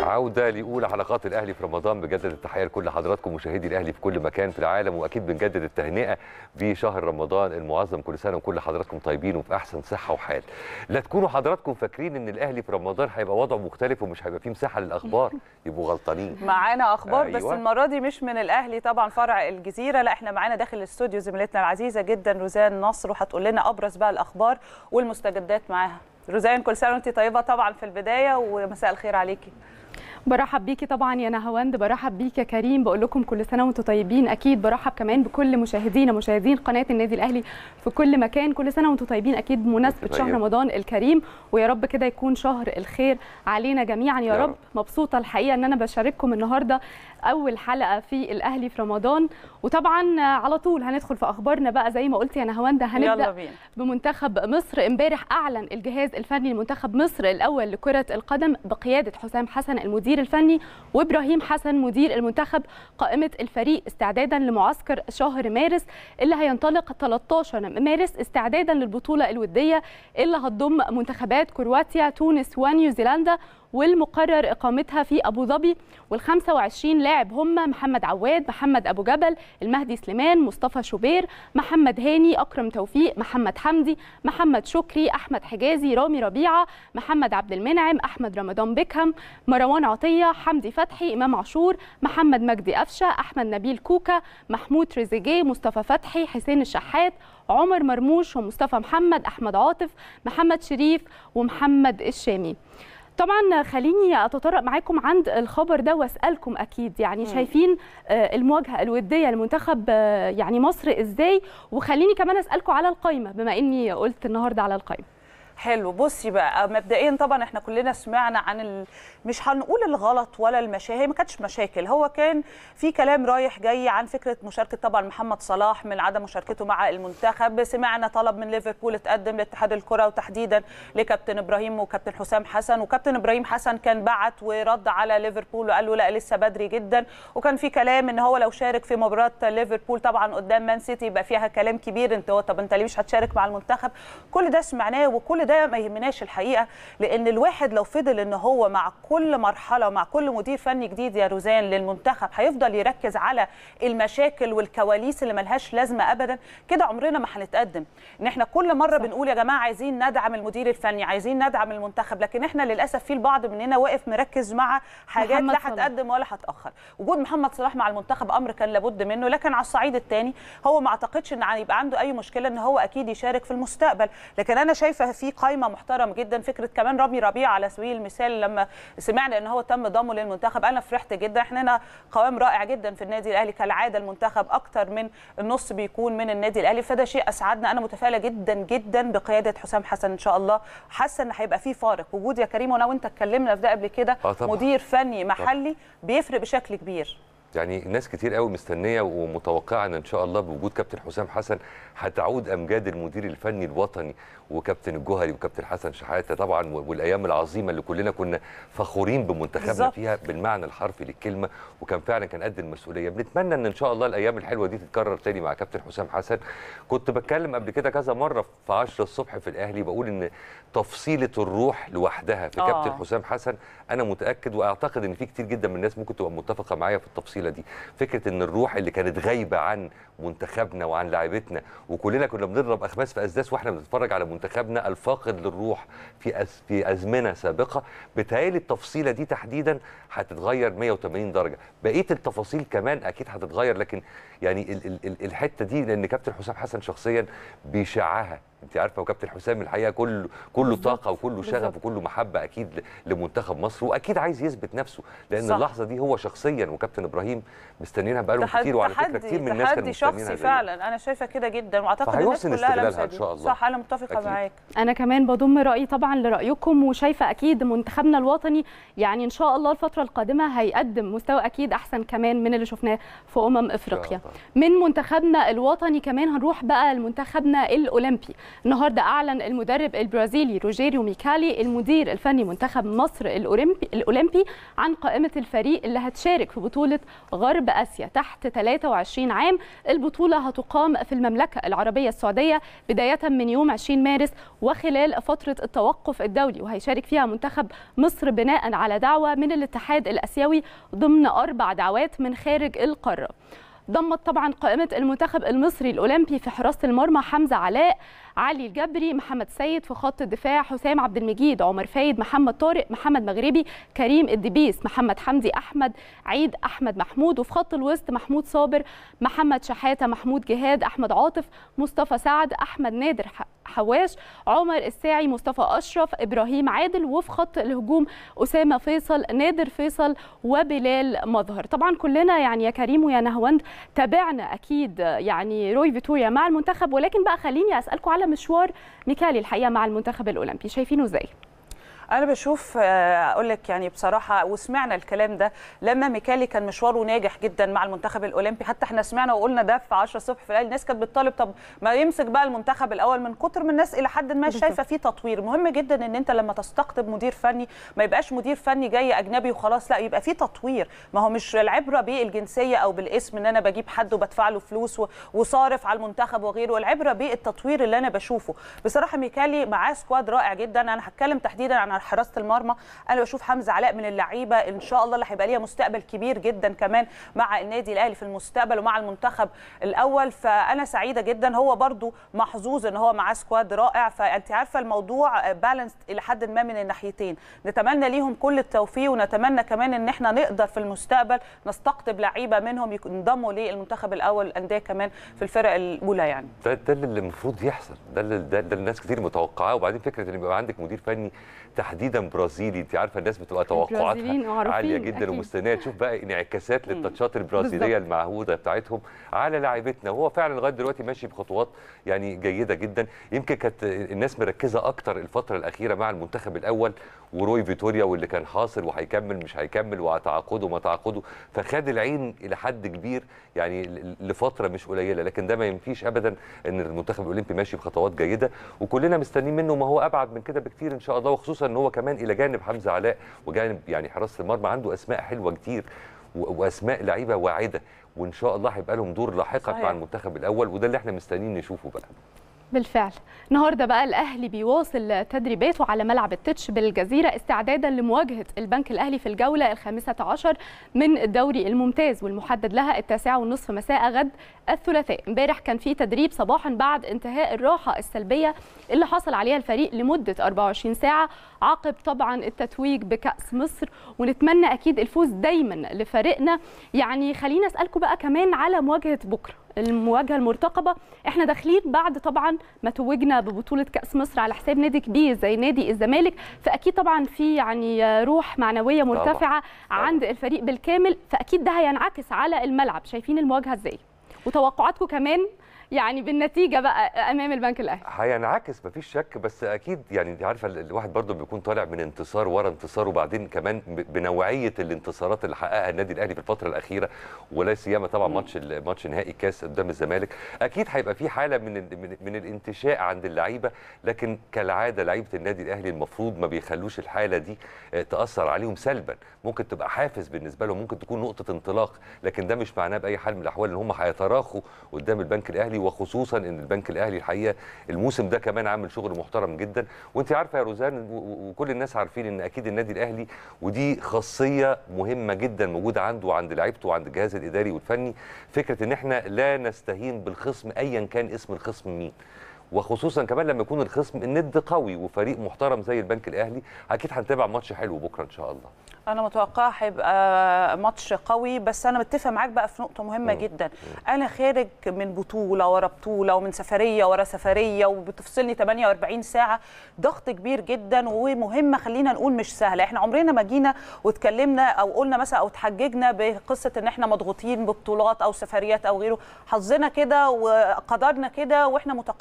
عودة لأولى حلقات الأهلي في رمضان بجدد التحية لكل حضراتكم مشاهدي الأهلي في كل مكان في العالم وأكيد بنجدد التهنئة بشهر رمضان المعظم كل سنة وكل حضراتكم طيبين وفي أحسن صحة وحال لا تكونوا حضراتكم فاكرين إن الأهلي في رمضان هيبقى وضعه مختلف ومش هيبقى فيه مساحة للأخبار يبقوا غلطانين معانا اخبار أيوة. بس أيوة. المره دي مش من الاهلي طبعا فرع الجزيره لا احنا معانا داخل الاستوديو زميلتنا العزيزه جدا روزان نصر وهتقول لنا ابرز بقى الاخبار والمستجدات معاها روزان كل سنه وانت طيبه طبعا في البدايه ومساء الخير عليكي برحب بيكي طبعا يا نهاوند برحب بيك يا كريم بقول لكم كل سنه وانتم طيبين اكيد برحب كمان بكل مشاهدينا مشاهدين قناه النادي الاهلي في كل مكان كل سنه وانتم طيبين اكيد بمناسبه طيب. شهر رمضان الكريم ويا رب كده يكون شهر الخير علينا جميعا يا, يا رب. رب. مبسوطه الحقيقه ان انا بشارككم النهارده اول حلقه في الاهلي في رمضان وطبعا على طول هندخل في اخبارنا بقى زي ما قلت يا نهاوند يلا هنبدا بينا بمنتخب مصر امبارح اعلن الجهاز الفني لمنتخب مصر الاول لكره القدم بقياده حسام حسن المدير الفني وابراهيم حسن مدير المنتخب قائمه الفريق استعدادا لمعسكر شهر مارس اللي هينطلق 13 مارس استعدادا للبطوله الوديه اللي هتضم منتخبات كرواتيا تونس ونيوزيلندا والمقرر اقامتها في ابو ظبي وال25 لاعب هم محمد عواد محمد ابو جبل المهدي سليمان مصطفى شوبير محمد هاني اكرم توفيق محمد حمدي محمد شكري احمد حجازي رامي ربيعه محمد عبد المنعم احمد رمضان بيكهام مروان عطيه حمدي فتحي امام عاشور محمد مجدي قفشه احمد نبيل كوكا محمود تريزيجيه مصطفى فتحي حسين الشحات عمر مرموش ومصطفى محمد احمد عاطف محمد شريف ومحمد الشامي طبعا خليني اتطرق معاكم عند الخبر ده واسالكم اكيد يعني مم. شايفين آه، المواجهه الوديه لمنتخب آه، يعني مصر ازاي وخليني كمان اسالكم على القائمه بما اني قلت النهارده على القائمه حلو بصي بقى مبدئيا طبعا احنا كلنا سمعنا عن ال... مش هنقول الغلط ولا المشاكل هي ما كانتش مشاكل هو كان في كلام رايح جاي عن فكره مشاركه طبعا محمد صلاح من عدم مشاركته مع المنتخب سمعنا طلب من ليفربول اتقدم لاتحاد الكره وتحديدا لكابتن ابراهيم وكابتن حسام حسن وكابتن ابراهيم حسن كان بعت ورد على ليفربول وقال له لا لسه بدري جدا وكان في كلام ان هو لو شارك في مباراه ليفربول طبعا قدام مان سيتي يبقى فيها كلام كبير انت هو طب انت ليه مش هتشارك مع المنتخب كل ده سمعناه وكل ده ما يهمناش الحقيقه لان الواحد لو فضل ان هو مع كل مرحله ومع كل مدير فني جديد يا روزان للمنتخب هيفضل يركز على المشاكل والكواليس اللي ملهاش لازمه ابدا كده عمرنا ما هنتقدم ان احنا كل مره صح. بنقول يا جماعه عايزين ندعم المدير الفني عايزين ندعم المنتخب لكن احنا للاسف في البعض مننا واقف مركز مع حاجات محمد لا صلاح. هتقدم ولا هتاخر وجود محمد صلاح مع المنتخب امر كان لابد منه لكن على الصعيد الثاني هو ما اعتقدش ان هيبقى عنده اي مشكله ان هو اكيد يشارك في المستقبل لكن انا شايفه في قائمه محترمه جدا فكره كمان رامي ربيع على سبيل المثال لما سمعنا ان هو تم ضمه للمنتخب انا فرحت جدا احنا هنا قوام رائع جدا في النادي الاهلي كالعاده المنتخب اكتر من النص بيكون من النادي الاهلي فده شيء اسعدنا انا متفائله جدا جدا بقياده حسام حسن ان شاء الله حاسه ان هيبقى في فارق وجود يا كريم وانا وانت اتكلمنا في ده قبل كده آه طبعاً. مدير فني محلي بيفرق بشكل كبير يعني ناس كتير قوي مستنيه ومتوقعه ان ان شاء الله بوجود كابتن حسام حسن هتعود امجاد المدير الفني الوطني وكابتن الجوهري وكابتن حسن شحاته طبعا والايام العظيمه اللي كلنا كنا فخورين بمنتخبنا بالظبط. فيها بالمعنى الحرفي للكلمه وكان فعلا كان قد المسؤوليه بنتمنى ان ان شاء الله الايام الحلوه دي تتكرر تاني مع كابتن حسام حسن كنت بتكلم قبل كده كذا مره في 10 الصبح في الاهلي بقول ان تفصيله الروح لوحدها في آه. كابتن حسام حسن انا متاكد واعتقد ان في كتير جدا من الناس ممكن تبقى متفقه معايا في التفصيله دي فكره ان الروح اللي كانت غايبه عن منتخبنا وعن لاعبتنا وكلنا كنا بنضرب اخماس في اسداس واحنا بنتفرج على منتخبنا الفاقد للروح في أز في ازمنه سابقه بتهيألي التفصيله دي تحديدا هتتغير 180 درجه بقيه التفاصيل كمان اكيد هتتغير لكن يعني ال ال ال الحته دي لان كابتن حسام حسن شخصيا بيشعها انت عارفه وكابتن حسام الحقيقه كله كله بالظبط، طاقه وكله شغف بالظبط. وكله محبه اكيد ل- لمنتخب مصر واكيد عايز يثبت نفسه لان صح. اللحظه دي هو شخصيا وكابتن ابراهيم مستنيينها بقالهم تحدي- كتير وعلى فكره تحدي- كتير من الناس كانوا تحدي مستنيينها شخصي زيه. فعلا انا شايفه كده جدا واعتقد الناس فهيحسن كلها استغلالها لمسه إن دي شاء الله. صح انا متفقه أكيد. معاك انا كمان بضم رايي طبعا لرايكم وشايفه اكيد منتخبنا الوطني يعني ان شاء الله الفتره القادمه هيقدم مستوى اكيد احسن كمان من اللي شفناه في امم افريقيا الله. من منتخبنا الوطني كمان هنروح بقى لمنتخبنا الاولمبي النهارده اعلن المدرب البرازيلي روجيريو ميكالي المدير الفني منتخب مصر الاولمبي الاولمبي عن قائمه الفريق اللي هتشارك في بطوله غرب اسيا تحت 23 عام البطوله هتقام في المملكه العربيه السعوديه بدايه من يوم 20 مارس وخلال فتره التوقف الدولي وهيشارك فيها منتخب مصر بناء على دعوه من الاتحاد الاسيوي ضمن اربع دعوات من خارج القاره ضمت طبعا قائمه المنتخب المصري الاولمبي في حراسه المرمى حمزه علاء علي الجبري محمد سيد في خط الدفاع حسام عبد المجيد عمر فايد محمد طارق محمد مغربي كريم الدبيس محمد حمدي احمد عيد احمد محمود وفي خط الوسط محمود صابر محمد شحاته محمود جهاد احمد عاطف مصطفى سعد احمد نادر حواش عمر الساعي مصطفى اشرف ابراهيم عادل وفي خط الهجوم اسامه فيصل نادر فيصل وبلال مظهر طبعا كلنا يعني يا كريم ويا نهوند تابعنا اكيد يعني روي فيتوريا مع المنتخب ولكن بقى خليني اسالكم على مشوار ميكالي الحقيقه مع المنتخب الاولمبي شايفينه ازاي انا بشوف اقول لك يعني بصراحه وسمعنا الكلام ده لما ميكالي كان مشواره ناجح جدا مع المنتخب الاولمبي حتى احنا سمعنا وقلنا ده في 10 الصبح في الاهلي الناس كانت بتطالب طب ما يمسك بقى المنتخب الاول من كتر من الناس الى حد ما شايفه فيه تطوير مهم جدا ان انت لما تستقطب مدير فني ما يبقاش مدير فني جاي اجنبي وخلاص لا يبقى فيه تطوير ما هو مش العبره بالجنسيه او بالاسم ان انا بجيب حد وبدفع له فلوس وصارف على المنتخب وغيره العبره بالتطوير اللي انا بشوفه بصراحه ميكالي معاه سكواد رائع جدا انا هتكلم تحديدا عن حراسه المرمى انا بشوف حمزه علاء من اللعيبه ان شاء الله اللي هيبقى ليها مستقبل كبير جدا كمان مع النادي الاهلي في المستقبل ومع المنتخب الاول فانا سعيده جدا هو برضو محظوظ ان هو معاه سكواد رائع فانت عارفه الموضوع بالانس الى حد ما من الناحيتين نتمنى ليهم كل التوفيق ونتمنى كمان ان احنا نقدر في المستقبل نستقطب لعيبه منهم ينضموا للمنتخب الاول الانديه كمان في الفرق الاولى يعني ده ده اللي المفروض يحصل ده اللي ده, ده الناس كتير متوقعاه وبعدين فكره ان يبقى عندك مدير فني تحديدا برازيلي انت عارفه الناس بتبقى توقعاتها عاليه جدا أكيد. ومستنيه تشوف بقى انعكاسات للتاتشات البرازيليه المعهوده بتاعتهم على لاعبتنا وهو فعلا لغايه دلوقتي ماشي بخطوات يعني جيده جدا يمكن كانت الناس مركزه اكتر الفتره الاخيره مع المنتخب الاول وروي فيتوريا واللي كان حاصل وهيكمل مش هيكمل وتعاقده وما تعاقده فخد العين الى حد كبير يعني لفتره مش قليله لكن ده ما ينفيش ابدا ان المنتخب الاولمبي ماشي بخطوات جيده وكلنا مستنيين منه ما هو ابعد من كده بكتير ان شاء الله وخصوصا ان هو كمان الى جانب حمزه علاء وجانب يعني حراسه المرمى عنده اسماء حلوه كتير واسماء لعيبه واعده وان شاء الله هيبقى لهم دور لاحقا مع المنتخب الاول وده اللي احنا مستنيين نشوفه بقى بالفعل النهارده بقى الاهلي بيواصل تدريباته على ملعب التتش بالجزيره استعدادا لمواجهه البنك الاهلي في الجوله الخامسه عشر من الدوري الممتاز والمحدد لها التاسعه والنصف مساء غد الثلاثاء امبارح كان في تدريب صباحا بعد انتهاء الراحه السلبيه اللي حصل عليها الفريق لمده 24 ساعه عقب طبعا التتويج بكاس مصر ونتمنى اكيد الفوز دايما لفريقنا يعني خلينا اسالكم بقى كمان على مواجهه بكره المواجهه المرتقبه احنا داخلين بعد طبعا ما توجنا ببطوله كاس مصر على حساب نادي كبير زي نادي الزمالك فاكيد طبعا في يعني روح معنويه مرتفعه طبعا. عند الفريق بالكامل فاكيد ده هينعكس على الملعب شايفين المواجهه ازاي وتوقعاتكم كمان يعني بالنتيجه بقى امام البنك الاهلي هينعكس مفيش شك بس اكيد يعني انت عارفه الواحد برضه بيكون طالع من انتصار ورا انتصار وبعدين كمان بنوعيه الانتصارات اللي حققها النادي الاهلي في الفتره الاخيره ولا سيما طبعا ماتش ماتش نهائي كاس قدام الزمالك اكيد هيبقى في حاله من من, من الانتشاء عند اللعيبه لكن كالعاده لعيبه النادي الاهلي المفروض ما بيخلوش الحاله دي تاثر عليهم سلبا ممكن تبقى حافز بالنسبه لهم ممكن تكون نقطه انطلاق لكن ده مش معناه باي حال من الاحوال ان هم هيتراخوا قدام البنك الاهلي وخصوصا ان البنك الاهلي الحقيقه الموسم ده كمان عامل شغل محترم جدا وانت عارفه يا روزان وكل الناس عارفين ان اكيد النادي الاهلي ودي خاصيه مهمه جدا موجوده عنده وعند لعيبته وعند الجهاز الاداري والفني فكره ان احنا لا نستهين بالخصم ايا كان اسم الخصم مين وخصوصا كمان لما يكون الخصم الند قوي وفريق محترم زي البنك الاهلي اكيد هنتابع ماتش حلو بكره ان شاء الله انا متوقعه هيبقى ماتش قوي بس انا متفق معاك بقى في نقطه مهمه م. جدا انا خارج من بطوله ورا بطوله ومن سفريه ورا سفريه وبتفصلني 48 ساعه ضغط كبير جدا ومهمه خلينا نقول مش سهله احنا عمرنا ما جينا واتكلمنا او قلنا مثلا او اتحججنا بقصه ان احنا مضغوطين ببطولات او سفريات او غيره حظنا كده وقدرنا كده واحنا متقبلينه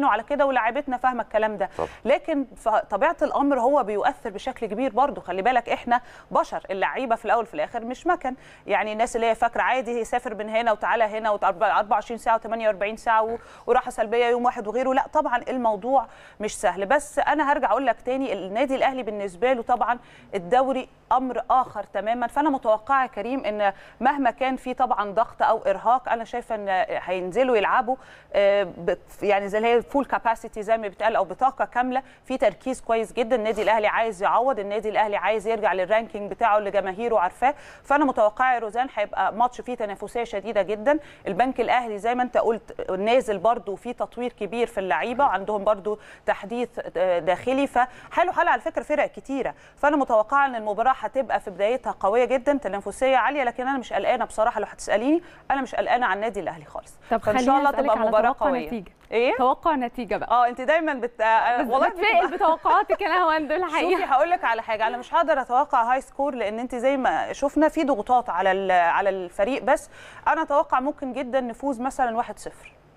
فاهمينه على كده ولاعيبتنا فاهمه الكلام ده طبعا. لكن طبيعه الامر هو بيؤثر بشكل كبير برضه خلي بالك احنا بشر اللعيبه في الاول في الاخر مش مكن يعني الناس اللي هي فاكره عادي هي سافر من هنا وتعالى هنا وت- 24 ساعه و48 ساعه و- وراحه سلبيه يوم واحد وغيره لا طبعا الموضوع مش سهل بس انا هرجع اقول لك تاني النادي الاهلي بالنسبه له طبعا الدوري امر اخر تماما فانا متوقعه يا كريم ان مهما كان في طبعا ضغط او ارهاق انا شايفه ان هينزلوا يلعبوا آه، ب- يعني زي اللي هي فول كاباسيتي زي ما بيتقال او بطاقه كامله في تركيز كويس جدا النادي الاهلي عايز يعوض النادي الاهلي عايز يرجع للرانكينج بتاعه اللي جماهيره عارفاه فانا متوقعه يا روزان هيبقى ماتش فيه تنافسيه شديده جدا البنك الاهلي زي ما انت قلت نازل برضو في تطوير كبير في اللعيبه وعندهم برضو تحديث آه، داخلي فحلو حل على فكره فرق كتيره فانا متوقعه ان المباراه هتبقى في بدايتها قويه جدا تنافسيه عاليه لكن انا مش قلقانه بصراحه لو هتساليني انا مش قلقانه على النادي الاهلي خالص طب فان خليني شاء الله أسألك تبقى على مباراه توقع قويه نتيجة. ايه توقع نتيجه بقى اه انت دايما بت آه، والله والله بتفائل بتبقى- بتوقعاتك انا هوند شوفي الحقيقه هقول لك على حاجه انا مش هقدر اتوقع هاي سكور لان انت زي ما شفنا في ضغوطات على ال- على الفريق بس انا اتوقع ممكن جدا نفوز مثلا 1-0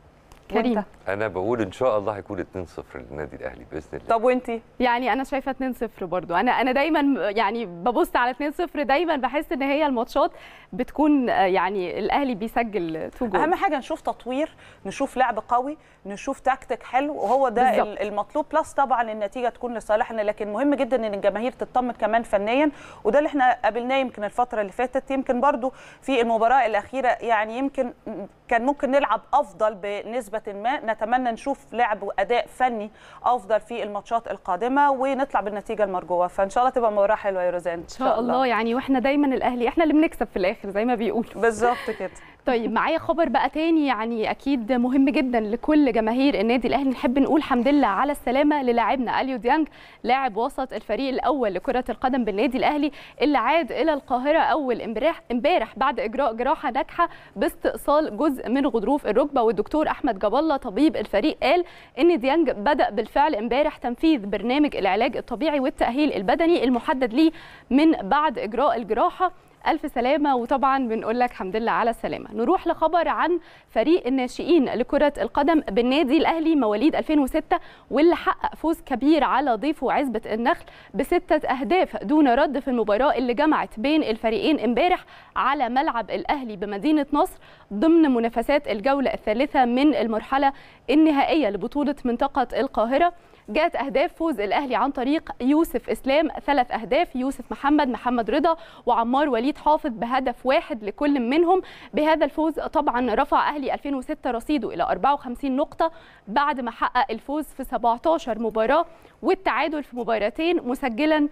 كريم وأنت؟ انا بقول ان شاء الله هيكون 2-0 للنادي الاهلي باذن الله طب وانت يعني انا شايفه 2-0 برضو انا انا دايما يعني ببص على 2-0 دايما بحس ان هي الماتشات بتكون آه، يعني الاهلي بيسجل تو جول اهم حاجه نشوف تطوير نشوف لعب قوي نشوف تكتيك حلو وهو ده بالظبط. ال- المطلوب بلس طبعا النتيجه تكون لصالحنا لكن مهم جدا ان الجماهير تطمن كمان فنيا وده اللي احنا قابلناه يمكن الفتره اللي فاتت يمكن برضو في المباراه الاخيره يعني يمكن كان ممكن نلعب افضل بنسبه ما نتمنى نشوف لعب واداء فني افضل في الماتشات القادمه ونطلع بالنتيجه المرجوه فان شاء الله تبقى مباراه حلوه يا روزان ان ان شاء الله يعني واحنا دايما الاهلي احنا اللي بنكسب في الاخر زي ما بيقولوا بالظبط كده طيب معايا خبر بقى تاني يعني اكيد مهم جدا لكل جماهير النادي الاهلي نحب نقول الحمد لله على السلامه للاعبنا اليو ديانج لاعب وسط الفريق الاول لكره القدم بالنادي الاهلي اللي عاد الى القاهره اول امبارح امبارح بعد اجراء جراحه ناجحه باستئصال جزء من غضروف الركبه والدكتور احمد جاب الله طبيب الفريق قال ان ديانج بدا بالفعل امبارح تنفيذ برنامج العلاج الطبيعي والتاهيل البدني المحدد ليه من بعد اجراء الجراحه ألف سلامة وطبعا بنقول لك الحمد لله على السلامة نروح لخبر عن فريق الناشئين لكرة القدم بالنادي الأهلي مواليد 2006 واللي حقق فوز كبير على ضيفه عزبة النخل بستة أهداف دون رد في المباراة اللي جمعت بين الفريقين امبارح على ملعب الأهلي بمدينة نصر ضمن منافسات الجولة الثالثة من المرحلة النهائية لبطولة منطقة القاهرة جاءت اهداف فوز الاهلي عن طريق يوسف اسلام ثلاث اهداف يوسف محمد محمد رضا وعمار وليد حافظ بهدف واحد لكل منهم بهذا الفوز طبعا رفع اهلي 2006 رصيده الى 54 نقطه بعد ما حقق الفوز في 17 مباراه والتعادل في مباراتين مسجلا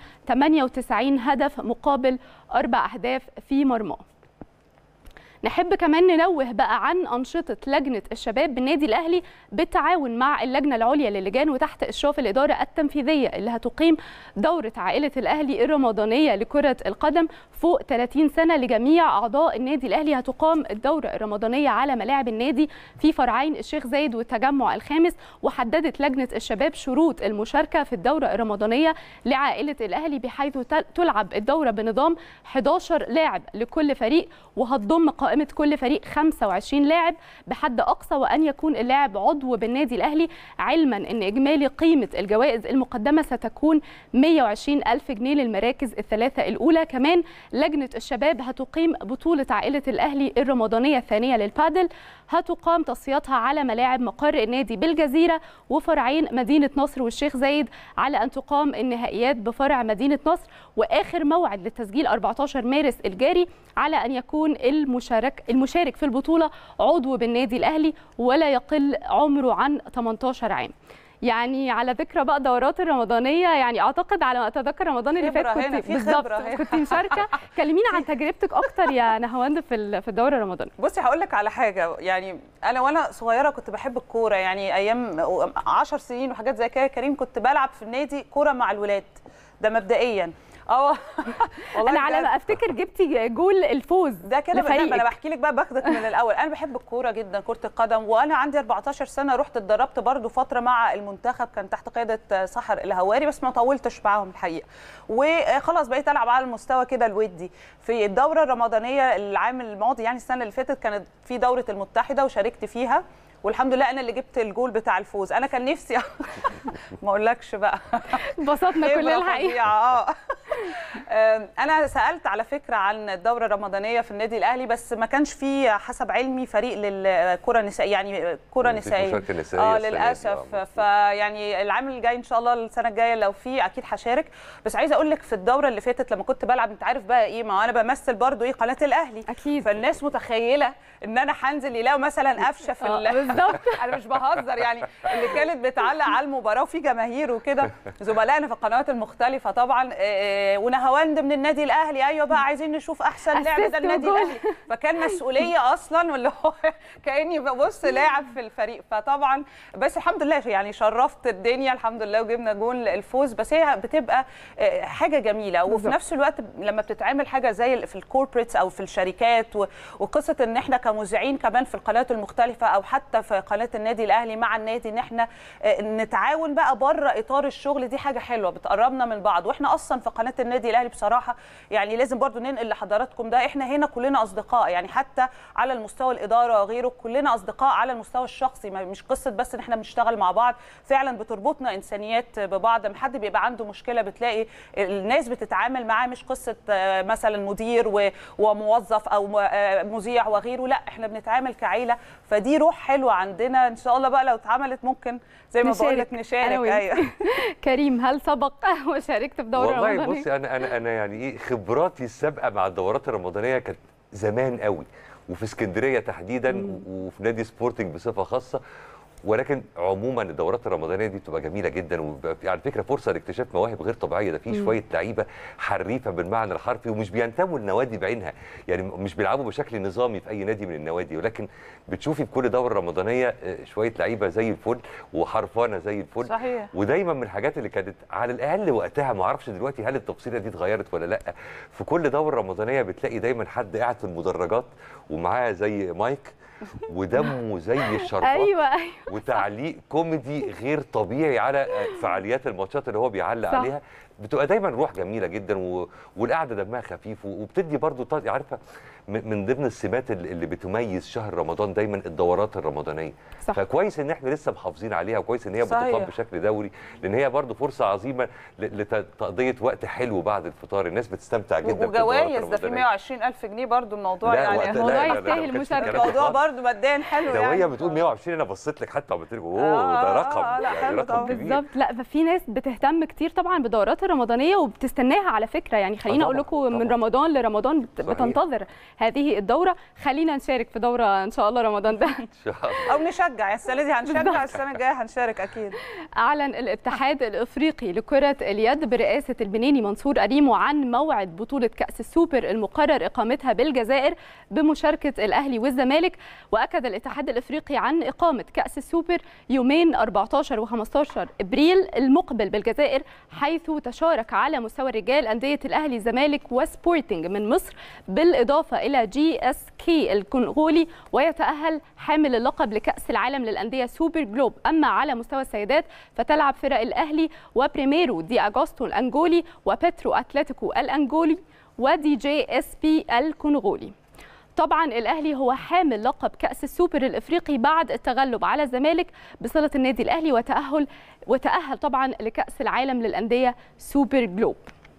98 هدف مقابل اربع اهداف في مرماه نحب كمان ننوه بقى عن أنشطة لجنة الشباب بالنادي الأهلي بالتعاون مع اللجنة العليا للجان وتحت إشراف الإدارة التنفيذية اللي هتقيم دورة عائلة الأهلي الرمضانية لكرة القدم فوق 30 سنة لجميع أعضاء النادي الأهلي هتقام الدورة الرمضانية على ملاعب النادي في فرعين الشيخ زايد والتجمع الخامس وحددت لجنة الشباب شروط المشاركة في الدورة الرمضانية لعائلة الأهلي بحيث تل- تلعب الدورة بنظام 11 لاعب لكل فريق وهتضم قائمة كل فريق 25 لاعب بحد أقصى وأن يكون اللاعب عضو بالنادي الأهلي علما أن إجمالي قيمة الجوائز المقدمة ستكون 120 ألف جنيه للمراكز الثلاثة الأولى كمان لجنة الشباب هتقيم بطولة عائلة الأهلي الرمضانية الثانية للبادل هتقام تصفياتها على ملاعب مقر النادي بالجزيرة وفرعين مدينة نصر والشيخ زايد على أن تقام النهائيات بفرع مدينة نصر وآخر موعد للتسجيل 14 مارس الجاري على أن يكون المشارك المشارك في البطولة عضو بالنادي الأهلي ولا يقل عمره عن 18 عام يعني على ذكرى بقى دورات الرمضانيه يعني اعتقد على ما اتذكر رمضان اللي فات خبرة هنا، كنت في بالظبط خبرة هنا. كنت مشاركه كلمينا عن تجربتك اكتر يا نهاوند في ال- في الدوره الرمضانيه بصي هقول لك على حاجه يعني انا وانا صغيره كنت بحب الكوره يعني ايام 10 سنين وحاجات زي كده يا كريم كنت بلعب في النادي كوره مع الولاد ده مبدئيا اه والله انا على بجد. ما افتكر جبتي جول الفوز ده كده بقى- لفريقك. انا بحكي لك بقى باخدك من الاول انا بحب الكوره جدا كره القدم وانا عندي 14 سنه رحت اتدربت برضو فتره مع المنتخب كان تحت قياده سحر الهواري بس ما طولتش معاهم الحقيقه وخلاص بقيت العب على المستوى كده الودي في الدوره الرمضانيه العام الماضي يعني السنه اللي فاتت كانت في دوره المتحده وشاركت فيها والحمد لله انا اللي جبت الجول بتاع الفوز انا كان نفسي ما اقولكش بقى انبسطنا كلنا خبرة الحقيقه فظيعة، اه آم، انا سالت على فكره عن الدوره الرمضانيه في النادي الاهلي بس ما كانش في حسب علمي فريق للكره النسائيه يعني كره مفيش نسائيه مشاركة نسائية اه السنة دي، للاسف آه، مظبوط. فيعني العام الجاي ان شاء الله السنه الجايه لو في اكيد هشارك بس عايزه اقول لك في الدوره اللي فاتت لما كنت بلعب انت عارف بقى ايه ما انا بمثل برضو ايه قناه الاهلي اكيد فالناس متخيله ان انا هنزل يلاقوا مثلا قفشه في آه، ال- بالظبط انا مش بهزر يعني اللي كانت بتعلق على المباراه وفي جماهير وكده زملائنا في القنوات المختلفه طبعا آه، ونهاوند من النادي الاهلي ايوه بقى عايزين نشوف احسن لعب Assist ده النادي وجول. الاهلي فكان مسؤوليه اصلا واللي هو كاني ببص لاعب في الفريق فطبعا بس الحمد لله يعني شرفت الدنيا الحمد لله وجبنا جول الفوز بس هي بتبقى آه، حاجه جميله وفي بالظبط. نفس الوقت لما بتتعمل حاجه زي ال- في الكوربريتس او في الشركات و- وقصه ان احنا كمذيعين كمان في القنوات المختلفه او حتى في قناه النادي الاهلي مع النادي ان احنا آه، نتعاون بقى بره اطار الشغل دي حاجه حلوه بتقربنا من بعض واحنا اصلا في قناه النادي الاهلي بصراحه يعني لازم برضو ننقل لحضراتكم ده احنا هنا كلنا اصدقاء يعني حتى على المستوى الاداره وغيره كلنا اصدقاء على المستوى الشخصي ما- مش قصه بس ان احنا بنشتغل مع بعض فعلا بتربطنا انسانيات ببعض لما حد بيبقى عنده مشكله بتلاقي الناس بتتعامل معاه مش قصه آه، مثلا مدير و- وموظف او م- آه، مذيع وغيره لا احنا بنتعامل كعيله فدي روح حلوه عندنا ان شاء الله بقى لو اتعملت ممكن زي ما بقول لك نشارك. نشارك أنا وإنت. ايوه كريم هل سبق وشاركت في دوره والله رمضانيه بصي انا انا انا يعني ايه خبراتي السابقه مع الدورات الرمضانيه كانت زمان قوي وفي اسكندريه تحديدا وفي نادي سبورتنج بصفه خاصه ولكن عموما الدورات الرمضانيه دي بتبقى جميله جدا وبيبقى في- على فكره فرصه لاكتشاف مواهب غير طبيعيه ده في شويه لعيبه حريفه بالمعنى الحرفي ومش بينتموا لنوادي بعينها يعني مش بيلعبوا بشكل نظامي في اي نادي من النوادي ولكن بتشوفي في كل دوره رمضانيه آه، شويه لعيبه زي الفل وحرفانه زي الفل صحيح ودايما من الحاجات اللي كانت على الاقل وقتها ما اعرفش دلوقتي هل التفصيله دي اتغيرت ولا لا في كل دوره رمضانيه بتلاقي دايما حد قاعد في المدرجات ومعاه زي مايك ودمه زي الشربات ايوه ايوه وتعليق كوميدي غير طبيعي على فعاليات الماتشات اللي هو بيعلق صح. عليها بتبقى دايما روح جميله جدا و... والقعده دمها خفيف و- وبتدي برضو طا- عارفه من من ضمن السمات اللي اللي بتميز شهر رمضان دايما الدورات الرمضانيه صح فكويس ان احنا لسه محافظين عليها وكويس ان هي صحيح. بتقام بشكل دوري لان هي برضو فرصه عظيمه ل- لتقضيه وقت حلو بعد الفطار الناس بتستمتع جدا بالدورات وجوائز ده في الرمضانية. 120 الف جنيه برضو الموضوع لا، يعني وقت- لا، الموضوع لا، لا، لا، يستاهل ما كانش مشاركة. الكلام ده الموضوع خالص. برضو ماديا حلو ده يعني وهي بتقول 120 انا بصيت لك حتى وقلت لك اوه آه، ده آه، رقم آه، لا، يعني حلو رقم طبعاً. كبير بالظبط لا ففي ناس بتهتم كتير طبعا بالدورات الرمضانيه وبتستناها على فكره يعني خليني اقول طبعاً، لكم من طبعاً. رمضان لرمضان بت- صحيح. بتنتظر هذه الدوره خلينا نشارك في دوره ان شاء الله رمضان ده ان شاء الله او نشجع السنه دي هنشجع بالظبط. السنه الجايه هنشارك اكيد أعلن الاتحاد الإفريقي لكرة اليد برئاسة البنيني منصور أريمو عن موعد بطولة كأس السوبر المقرر إقامتها بالجزائر بمشاركة الأهلي والزمالك وأكد الاتحاد الإفريقي عن إقامة كأس السوبر يومين 14 و15 إبريل المقبل بالجزائر حيث تشارك على مستوى الرجال أندية الأهلي الزمالك وسبورتنج من مصر بالإضافة إلى جي اس كي الكونغولي ويتأهل حامل اللقب لكأس العالم للأندية سوبر جلوب أما على مستوى السيدات فتلعب فرق الأهلي وبريميرو دي أغوستو الأنجولي وبترو أتلتيكو الأنجولي ودي جي اس بي الكونغولي طبعا الاهلي هو حامل لقب كاس السوبر الافريقي بعد التغلب على الزمالك بصله النادي الاهلي وتاهل وتاهل طبعا لكاس العالم للانديه سوبر جلوب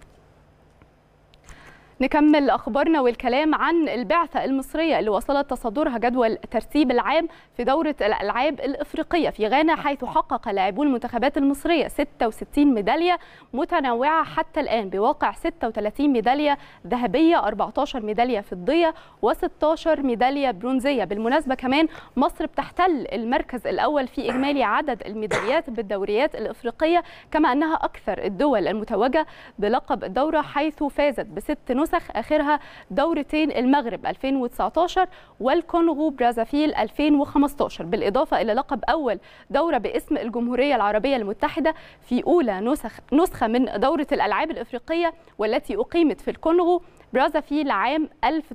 نكمل اخبارنا والكلام عن البعثه المصريه اللي وصلت تصدرها جدول الترتيب العام في دوره الالعاب الافريقيه في غانا حيث حقق لاعبو المنتخبات المصريه 66 ميداليه متنوعه حتى الان بواقع 36 ميداليه ذهبيه 14 ميداليه فضيه و16 ميداليه برونزيه بالمناسبه كمان مصر بتحتل المركز الاول في اجمالي عدد الميداليات بالدوريات الافريقيه كما انها اكثر الدول المتوجه بلقب الدوره حيث فازت بست نسخ اخرها دورتين المغرب 2019 والكونغو برازافيل 2015 بالاضافه الى لقب اول دوره باسم الجمهوريه العربيه المتحده في اولى نسخ نسخه من دوره الالعاب الافريقيه والتي اقيمت في الكونغو برازافيل عام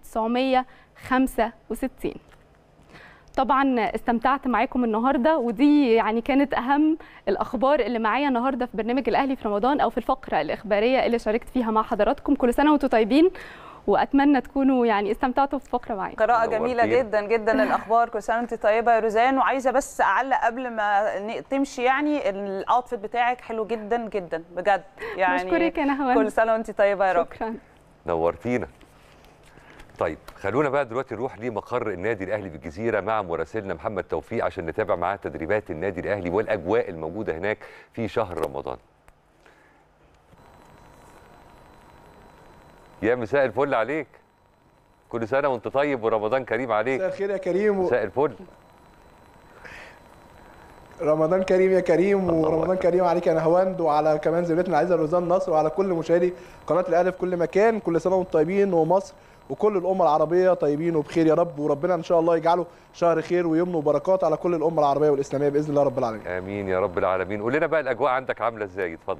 1965 طبعا استمتعت معاكم النهارده ودي يعني كانت اهم الاخبار اللي معايا النهارده في برنامج الاهلي في رمضان او في الفقره الاخباريه اللي شاركت فيها مع حضراتكم كل سنه وانتم طيبين واتمنى تكونوا يعني استمتعتوا في الفقره معايا قراءة جميلة نورتينا. جدا جدا الأخبار كل سنة وأنت طيبة يا روزان وعايزة بس أعلق قبل ما ن- تمشي يعني الأوتفيت بتاعك حلو جدا جدا بجد يعني بشكرك يا نهوان كل سنة وأنت طيبة يا رب شكرا نورتينا طيب خلونا بقى دلوقتي نروح لمقر النادي الاهلي بالجزيره مع مراسلنا محمد توفيق عشان نتابع معاه تدريبات النادي الاهلي والاجواء الموجوده هناك في شهر رمضان يا مساء الفل عليك كل سنه وانت طيب ورمضان كريم مساء عليك الخير يا كريم و... مساء الفل رمضان كريم يا كريم الله ورمضان أكبر. كريم عليك يا نهواند وعلى كمان زميلتنا العزيزه روزان نصر وعلى كل مشاهدي قناه الاهلي في كل مكان كل سنه وانتم طيبين ومصر وكل الامه العربيه طيبين وبخير يا رب وربنا ان شاء الله يجعله شهر خير ويمن وبركات على كل الامه العربيه والاسلاميه باذن الله رب العالمين امين يا رب العالمين قول لنا بقى الاجواء عندك عامله ازاي اتفضل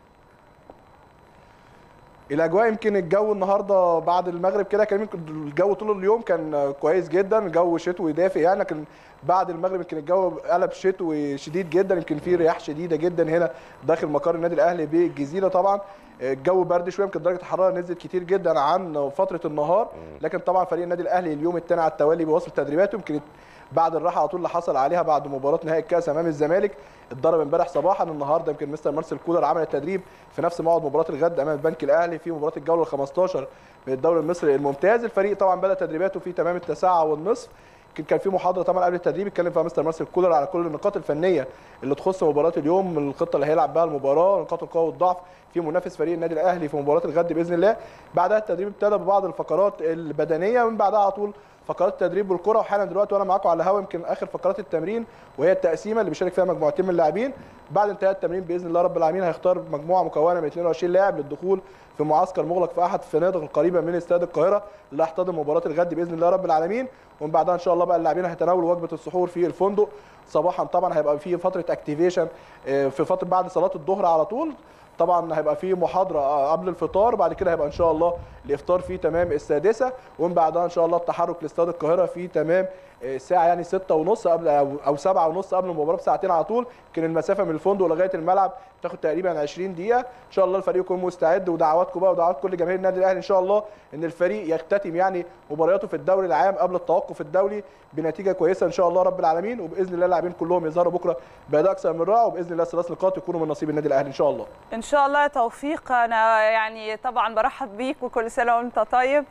الاجواء يمكن الجو النهارده بعد المغرب كده كان يمكن الجو طول اليوم كان كويس جدا الجو شتوي دافئ يعني لكن بعد المغرب يمكن الجو قلب شتوي شديد جدا يمكن في رياح شديده جدا هنا داخل مقر النادي الاهلي بالجزيره طبعا الجو برد شويه يمكن درجه الحراره نزلت كتير جدا عن فتره النهار لكن طبعا فريق النادي الاهلي اليوم الثاني على التوالي بيواصل تدريباته يمكن بعد الراحه على طول اللي حصل عليها بعد مباراه نهائي الكاس امام الزمالك اتضرب امبارح صباحا النهارده يمكن مستر مارسيل كولر عمل التدريب في نفس موعد مباراه الغد امام البنك الاهلي في مباراه الجوله ال 15 من الدوري المصري الممتاز الفريق طبعا بدا تدريباته في تمام التاسعه والنصف يمكن كان في محاضره طبعا قبل التدريب اتكلم فيها مستر مارسيل كولر على كل النقاط الفنيه اللي تخص مباراه اليوم من الخطه اللي هيلعب بها المباراه نقاط القوه والضعف في منافس فريق النادي الاهلي في مباراه الغد باذن الله بعدها التدريب ابتدى ببعض الفقرات البدنيه ومن بعدها على طول فقرات التدريب بالكره وحالا دلوقتي وانا معاكم على الهواء يمكن اخر فقرات التمرين وهي التقسيمه اللي بيشارك فيها مجموعتين من اللاعبين بعد انتهاء التمرين باذن الله رب العالمين هيختار مجموعه مكونه من 22 لاعب للدخول في معسكر مغلق في احد الفنادق القريبه من استاد القاهره اللي هيحتضن مباراه الغد باذن الله رب العالمين ومن بعدها ان شاء الله بقى اللاعبين هيتناولوا وجبه السحور في الفندق صباحا طبعا هيبقى في فتره اكتيفيشن في فتره بعد صلاه الظهر على طول طبعا هيبقى في محاضره قبل الفطار بعد كده هيبقى ان شاء الله الافطار في تمام السادسه ومن بعدها ان شاء الله التحرك لاستاد القاهره في تمام الساعه يعني 6 ونص قبل او أو 7 ونص قبل المباراه بساعتين على طول كان المسافه من الفندق لغايه الملعب تاخد تقريبا 20 دقيقه ان شاء الله الفريق يكون مستعد ودعواتكم بقى ودعوات كل جماهير النادي الاهلي ان شاء الله ان الفريق يختتم يعني مبارياته في الدوري العام قبل التوقف الدولي بنتيجه كويسه ان شاء الله رب العالمين وباذن الله اللاعبين كلهم يظهروا بكره باداء اكثر من رائع وباذن الله ثلاث نقاط يكونوا من نصيب النادي الاهلي ان شاء الله ان شاء الله يا توفيق انا يعني طبعا برحب بيك وكل سنه وانت طيب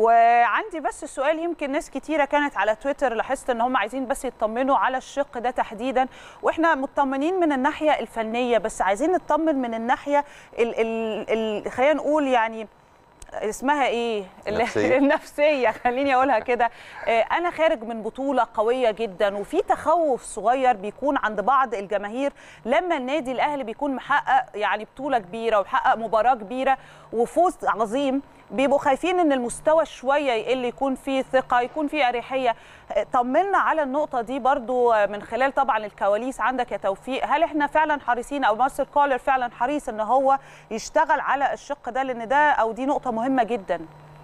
وعندي بس سؤال يمكن ناس كتيره كانت على تويتر لاحظت ان هم عايزين بس يطمنوا على الشق ده تحديدا واحنا مطمنين من الناحيه الفنيه بس عايزين نطمن من الناحيه ال ال ال خلينا نقول يعني اسمها ايه النفسية. النفسيه خليني اقولها كده آه، انا خارج من بطوله قويه جدا وفي تخوف صغير بيكون عند بعض الجماهير لما النادي الاهلي بيكون محقق يعني بطوله كبيره ومحقق مباراه كبيره وفوز عظيم بيبقوا خايفين ان المستوى شويه يقل يكون فيه ثقه يكون فيه اريحيه آه، طمنا على النقطه دي برضو آه، من خلال طبعا الكواليس عندك يا توفيق هل احنا فعلا حريصين او مارسيل كولر فعلا حريص ان هو يشتغل على الشق ده لان ده او دي نقطه مهمه جدا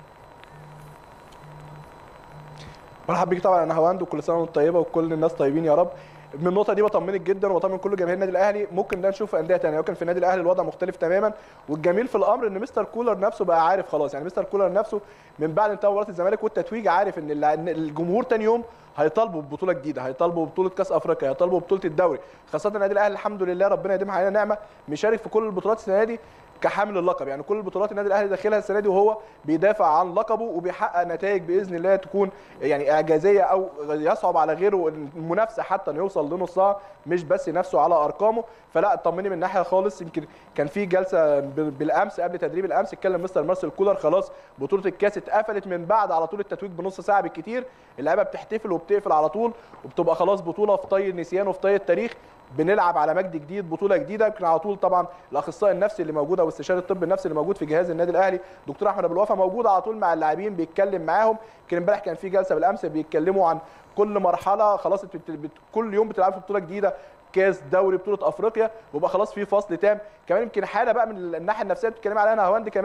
مرحبا بيك طبعا انا هواند وكل سنه وانت طيبه وكل الناس طيبين يا رب من النقطه دي بطمنك جدا وبطمن كل جماهير النادي الاهلي ممكن ده نشوف في انديه ثانيه ولكن في النادي الاهلي الوضع مختلف تماما والجميل في الامر ان مستر كولر نفسه بقى عارف خلاص يعني مستر كولر نفسه من بعد انتهاء مباراه الزمالك والتتويج عارف ان الل- إن الجمهور تاني يوم هيطالبوا ببطوله جديده هيطالبوا ببطوله كاس افريقيا هيطالبوا ببطوله الدوري خاصه النادي الاهلي الحمد لله ربنا يديمها علينا نعمه مشارك في كل البطولات السنه دي كحامل اللقب يعني كل البطولات النادي الاهلي داخلها السنه دي وهو بيدافع عن لقبه وبيحقق نتائج باذن الله تكون يعني اعجازيه او يصعب على غيره المنافسه حتى انه يوصل لنصها مش بس ينافسه على ارقامه فلا اطمني من ناحيه خالص يمكن كان في جلسه ب- بالامس قبل تدريب الامس اتكلم مستر مارسيل كولر خلاص بطوله الكاس اتقفلت من بعد على طول التتويج بنص ساعه بالكتير اللعيبه بتحتفل وبتقفل على طول وبتبقى خلاص بطوله في طي النسيان وفي طي التاريخ بنلعب على مجد جديد بطوله جديده يمكن على طول طبعا الاخصائي النفسي اللي موجود او استشاري الطب النفسي اللي موجود في جهاز النادي الاهلي دكتور احمد ابو الوفا موجود على طول مع اللاعبين بيتكلم معاهم كان امبارح كان في جلسه بالامس بيتكلموا عن كل مرحله خلاص بت- بت- كل يوم بتلعب في بطوله جديده كاس دوري بطوله افريقيا ويبقى خلاص في فصل تام كمان يمكن حاله بقى من الناحيه النفسيه اللي بتتكلم عليها انا هواند كمان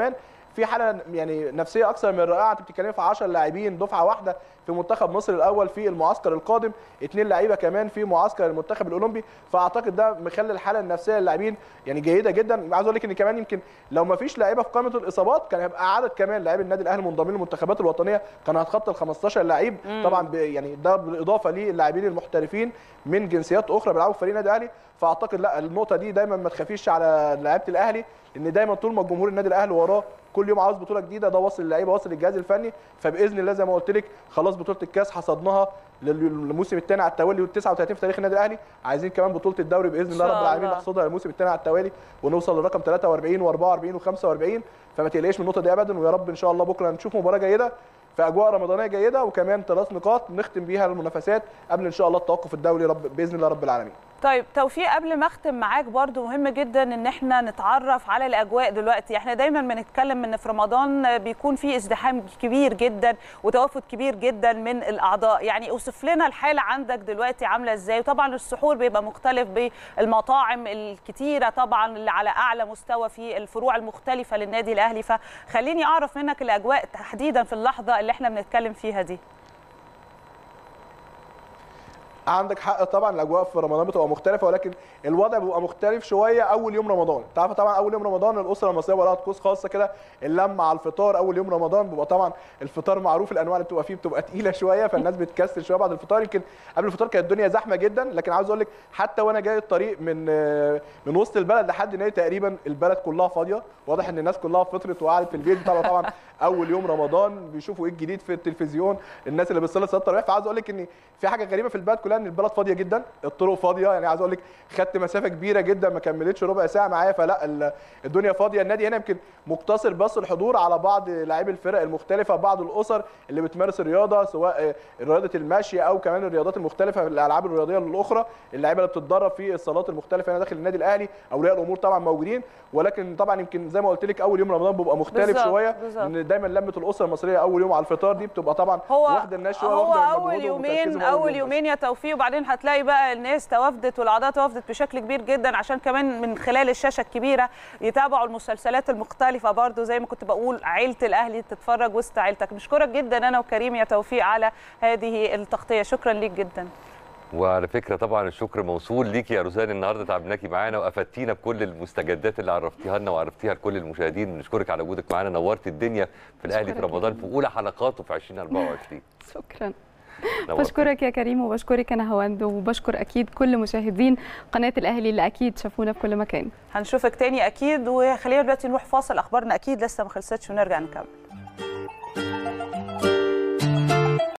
في حاله يعني نفسيه اكثر من رائعه انت بتتكلمي في 10 لاعبين دفعه واحده في منتخب مصر الاول في المعسكر القادم اثنين لعيبه كمان في معسكر المنتخب الاولمبي فاعتقد ده مخلي الحاله النفسيه للاعبين يعني جيده جدا عايز اقول لك ان كمان يمكن لو ما فيش لعيبه في قائمه الاصابات كان هيبقى عدد كمان لاعبي النادي الاهلي منضمين للمنتخبات الوطنيه كان هيتخطى ال 15 لعيب طبعا ب- يعني ده بالاضافه للاعبين المحترفين من جنسيات اخرى بيلعبوا في فريق النادي الاهلي فاعتقد لا النقطه دي دايما ما تخافيش على لعيبه الاهلي لان دايما طول ما جمهور النادي الاهلي وراه كل يوم عاوز بطوله جديده ده واصل للعيبه واصل للجهاز الفني فباذن الله زي ما قلت لك خلاص بطوله الكاس حصدناها للموسم الثاني على التوالي وال 39 في تاريخ النادي الاهلي عايزين كمان بطوله الدوري باذن الله إن شاء رب العالمين الله. نحصدها للموسم الثاني على التوالي ونوصل لرقم 43 و44 و45 فما تقلقيش من النقطه دي ابدا ويا رب ان شاء الله بكره نشوف مباراه جيده في اجواء رمضانيه جيده وكمان ثلاث نقاط نختم بيها المنافسات قبل ان شاء الله التوقف الدولي رب باذن الله رب العالمين طيب توفيق قبل ما اختم معاك برضو مهم جدا ان احنا نتعرف على الاجواء دلوقتي احنا دايما بنتكلم ان في رمضان بيكون في ازدحام كبير جدا وتوافد كبير جدا من الاعضاء يعني اوصف لنا الحاله عندك دلوقتي عامله ازاي وطبعا السحور بيبقى مختلف بالمطاعم الكتيره طبعا اللي على اعلى مستوى في الفروع المختلفه للنادي الاهلي فخليني اعرف منك الاجواء تحديدا في اللحظه اللي احنا بنتكلم فيها دي عندك حق طبعا الاجواء في رمضان بتبقى مختلفه ولكن الوضع بيبقى مختلف شويه اول يوم رمضان انت عارفه طبعا اول يوم رمضان الاسره المصريه بقى لها طقوس خاصه كده اللمه على الفطار اول يوم رمضان بيبقى طبعا الفطار معروف الانواع اللي بتبقى فيه بتبقى تقيله شويه فالناس بتكسل شويه بعد الفطار يمكن قبل الفطار كانت الدنيا زحمه جدا لكن عاوز اقول لك حتى وانا جاي الطريق من من وسط البلد لحد نادي تقريبا البلد كلها فاضيه واضح ان الناس كلها فطرت وقعدت في البيت طبعا طبعا اول يوم رمضان بيشوفوا ايه الجديد في التلفزيون الناس اللي بتصلي صلاه التراويح فعاوز اقول لك ان في حاجه غريبه في البلد كلها ان البلد فاضيه جدا الطرق فاضيه يعني عايز اقول لك خدت مسافه كبيره جدا ما كملتش ربع ساعه معايا فلا ال- الدنيا فاضيه النادي هنا يمكن مقتصر بس الحضور على بعض لاعبي الفرق المختلفه بعض الاسر اللي بتمارس الرياضه سواء رياضه المشي او كمان الرياضات المختلفه الالعاب الرياضيه الاخرى اللعيبه اللي بتتدرب في الصالات المختلفه هنا داخل النادي الاهلي اولياء الامور طبعا موجودين ولكن طبعا يمكن زي ما قلت لك اول يوم رمضان بيبقى مختلف بالظبط، شويه بالظبط. ان دايما لمه الاسره المصريه اول يوم على الفطار دي بتبقى طبعا هو واخده الناس شويه هو واخده اول مجهودهم يومين وتركيزهم اول يوم بس. يومين يا توفيق وبعدين هتلاقي بقى الناس توافدت والاعضاء توافدت بشكل كبير جدا عشان كمان من خلال الشاشه الكبيره يتابعوا المسلسلات المختلفه برضو زي ما كنت بقول عيله الاهلي تتفرج وسط عيلتك بشكرك جدا انا وكريم يا توفيق على هذه التغطيه شكرا ليك جدا وعلى فكره طبعا الشكر موصول ليكي يا روزان النهارده تعبناكي معانا وافدتينا بكل المستجدات اللي عرفتيها لنا وعرفتيها لكل المشاهدين بنشكرك على وجودك معانا نورت الدنيا في الاهلي في أشكرك رمضان في اولى حلقاته في 2024 شكرا نورت. بشكرك يا كريم وبشكرك انا هوند وبشكر اكيد كل مشاهدين قناه الاهلي اللي اكيد شافونا في كل مكان هنشوفك تاني اكيد وخلينا دلوقتي نروح فاصل اخبارنا اكيد لسه ما خلصتش ونرجع نكمل